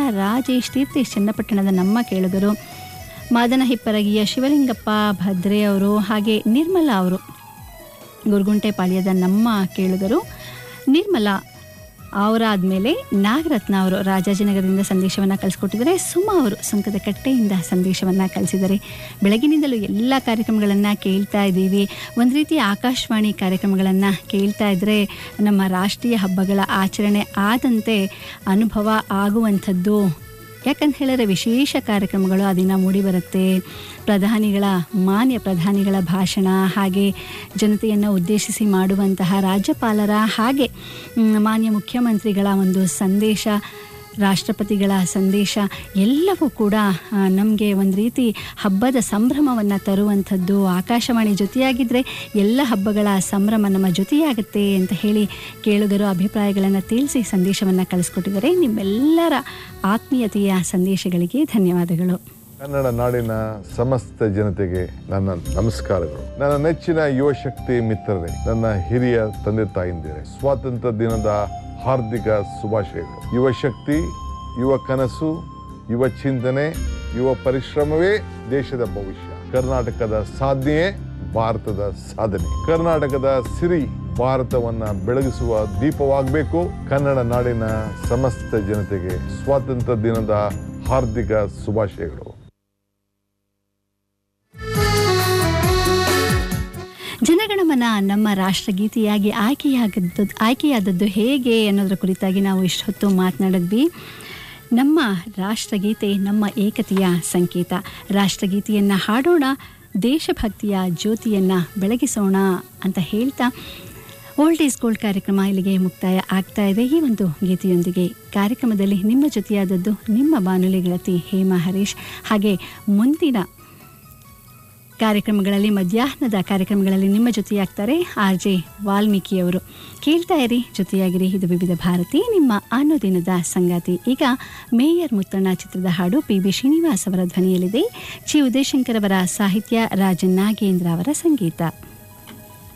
ರಾಜೇಶ್ ತೀರ್ಥೇಶ್ ಚನ್ನಪಟ್ಟಣದ ನಮ್ಮ ಕೇಳುಗರು ಮಾದನ ಹಿಪ್ಪರಗಿಯ ಶಿವಲಿಂಗಪ್ಪ ಭದ್ರೆ ಅವರು ಹಾಗೆ ನಿರ್ಮಲಾ ಅವರು ಗುರುಗುಂಟೆಪಾಳ್ಯದ ನಮ್ಮ ಕೇಳುಗರು ನಿರ್ಮಲಾ ಅವರಾದಮೇಲೆ ನಾಗರತ್ನ ಅವರು ರಾಜಾಜಿನಗರದಿಂದ ಸಂದೇಶವನ್ನು ಕಳಿಸ್ಕೊಟ್ಟಿದ್ದಾರೆ ಸುಮಾ ಅವರು ಸುಂಕದ ಕಟ್ಟೆಯಿಂದ ಸಂದೇಶವನ್ನು ಕಳಿಸಿದ್ದಾರೆ ಬೆಳಗಿನಿಂದಲೂ ಎಲ್ಲ ಕಾರ್ಯಕ್ರಮಗಳನ್ನು ಕೇಳ್ತಾ ಇದ್ದೀವಿ ಒಂದು ರೀತಿ ಆಕಾಶವಾಣಿ ಕಾರ್ಯಕ್ರಮಗಳನ್ನು ಕೇಳ್ತಾ ಇದ್ದರೆ ನಮ್ಮ ರಾಷ್ಟ್ರೀಯ ಹಬ್ಬಗಳ ಆಚರಣೆ ಆದಂತೆ ಅನುಭವ ಆಗುವಂಥದ್ದು ಯಾಕಂತ ಹೇಳಿದ್ರೆ ವಿಶೇಷ ಕಾರ್ಯಕ್ರಮಗಳು ಆ ದಿನ ಮೂಡಿಬರುತ್ತೆ ಪ್ರಧಾನಿಗಳ ಮಾನ್ಯ ಪ್ರಧಾನಿಗಳ ಭಾಷಣ ಹಾಗೆ ಜನತೆಯನ್ನು ಉದ್ದೇಶಿಸಿ ಮಾಡುವಂತಹ ರಾಜ್ಯಪಾಲರ ಹಾಗೆ ಮ್, ಮಾನ್ಯ ಮುಖ್ಯಮಂತ್ರಿಗಳ ಒಂದು ಸಂದೇಶ ರಾಷ್ಟ್ರಪತಿಗಳ ಸಂದೇಶ ಎಲ್ಲವೂ ಕೂಡ ನಮಗೆ ಒಂದು ರೀತಿ ಹಬ್ಬದ ಸಂಭ್ರಮವನ್ನು ತರುವಂಥದ್ದು ಆಕಾಶವಾಣಿ ಜೊತೆಯಾಗಿದ್ದರೆ ಎಲ್ಲ ಹಬ್ಬಗಳ ಸಂಭ್ರಮ ನಮ್ಮ ಜೊತೆಯಾಗುತ್ತೆ ಅಂತ ಹೇಳಿ ಕೇಳುಗರು ಅಭಿಪ್ರಾಯಗಳನ್ನು ತಿಳಿಸಿ ಸಂದೇಶವನ್ನು ಕಳಿಸ್ಕೊಟ್ಟಿದ್ದಾರೆ ನಿಮ್ಮೆಲ್ಲರ ಆತ್ಮೀಯತೆಯ ಸಂದೇಶಗಳಿಗೆ ಧನ್ಯವಾದಗಳು ಕನ್ನಡ ನಾಡಿನ ಸಮಸ್ತ ಜನತೆಗೆ ನನ್ನ ನಮಸ್ಕಾರಗಳು ನನ್ನ ನೆಚ್ಚಿನ ಯುವ ಶಕ್ತಿ ಮಿತ್ರರೇ ನನ್ನ ಹಿರಿಯ ತಂದೆ ತಾಯಿಂದಿರೇ ಸ್ವಾತಂತ್ರ್ಯ ದಿನದ ಹಾರ್ದಿಕ ಶುಭಾಶಯಗಳು ಯುವ ಶಕ್ತಿ ಯುವ ಕನಸು ಯುವ ಚಿಂತನೆ ಯುವ ಪರಿಶ್ರಮವೇ ದೇಶದ ಭವಿಷ್ಯ ಕರ್ನಾಟಕದ ಸಾಧನೆಯೇ ಭಾರತದ ಸಾಧನೆ ಕರ್ನಾಟಕದ ಸಿರಿ ಭಾರತವನ್ನ ಬೆಳಗಿಸುವ ದೀಪವಾಗಬೇಕು ಕನ್ನಡ ನಾಡಿನ ಸಮಸ್ತ ಜನತೆಗೆ ಸ್ವಾತಂತ್ರ್ಯ ದಿನದ ಹಾರ್ದಿಕ ಶುಭಾಶಯಗಳು ಜನಗಣಮನ ನಮ್ಮ ರಾಷ್ಟ್ರಗೀತೆಯಾಗಿ ಆಯ್ಕೆಯಾಗದ್ದು ಆಯ್ಕೆಯಾದದ್ದು ಹೇಗೆ ಅನ್ನೋದರ ಕುರಿತಾಗಿ ನಾವು ಇಷ್ಟೊತ್ತು ಮಾತನಾಡಿದ್ವಿ ನಮ್ಮ ರಾಷ್ಟ್ರಗೀತೆ ನಮ್ಮ ಏಕತೆಯ ಸಂಕೇತ ರಾಷ್ಟ್ರಗೀತೆಯನ್ನು ಹಾಡೋಣ ದೇಶಭಕ್ತಿಯ ಜ್ಯೋತಿಯನ್ನು ಬೆಳಗಿಸೋಣ ಅಂತ ಹೇಳ್ತಾ ಓಲ್ಡ್ ಈಸ್ ಗೋಲ್ಡ್ ಕಾರ್ಯಕ್ರಮ ಇಲ್ಲಿಗೆ ಮುಕ್ತಾಯ ಆಗ್ತಾ ಇದೆ ಈ ಒಂದು ಗೀತೆಯೊಂದಿಗೆ ಕಾರ್ಯಕ್ರಮದಲ್ಲಿ ನಿಮ್ಮ ಜೊತೆಯಾದದ್ದು ನಿಮ್ಮ ಬಾನುಲಿ ಗೆಳತಿ ಹೇಮಾ ಹರೀಶ್ ಹಾಗೆ ಮುಂದಿನ ಕಾರ್ಯಕ್ರಮಗಳಲ್ಲಿ ಮಧ್ಯಾಹ್ನದ ಕಾರ್ಯಕ್ರಮಗಳಲ್ಲಿ ನಿಮ್ಮ ಜೊತೆಯಾಗ್ತಾರೆ ಆರ್ ಜೆ ವಾಲ್ಮೀಕಿಯವರು ಕೇಳ್ತಾ ಇರಿ ಜೊತೆಯಾಗಿರಿ ಇದು ವಿವಿಧ ಭಾರತಿ ನಿಮ್ಮ ಅನುದಿನದ ಸಂಗಾತಿ ಈಗ ಮೇಯರ್ ಮುತ್ತಣ್ಣ ಚಿತ್ರದ ಹಾಡು ಪಿ ಬಿ ಶ್ರೀನಿವಾಸ್ ಅವರ ಧ್ವನಿಯಲ್ಲಿದೆ ಚಿ ಉದಯಶಂಕರ್ ಅವರ ಸಾಹಿತ್ಯ ರಾಜನ್ ನಾಗೇಂದ್ರ ಅವರ ಸಂಗೀತ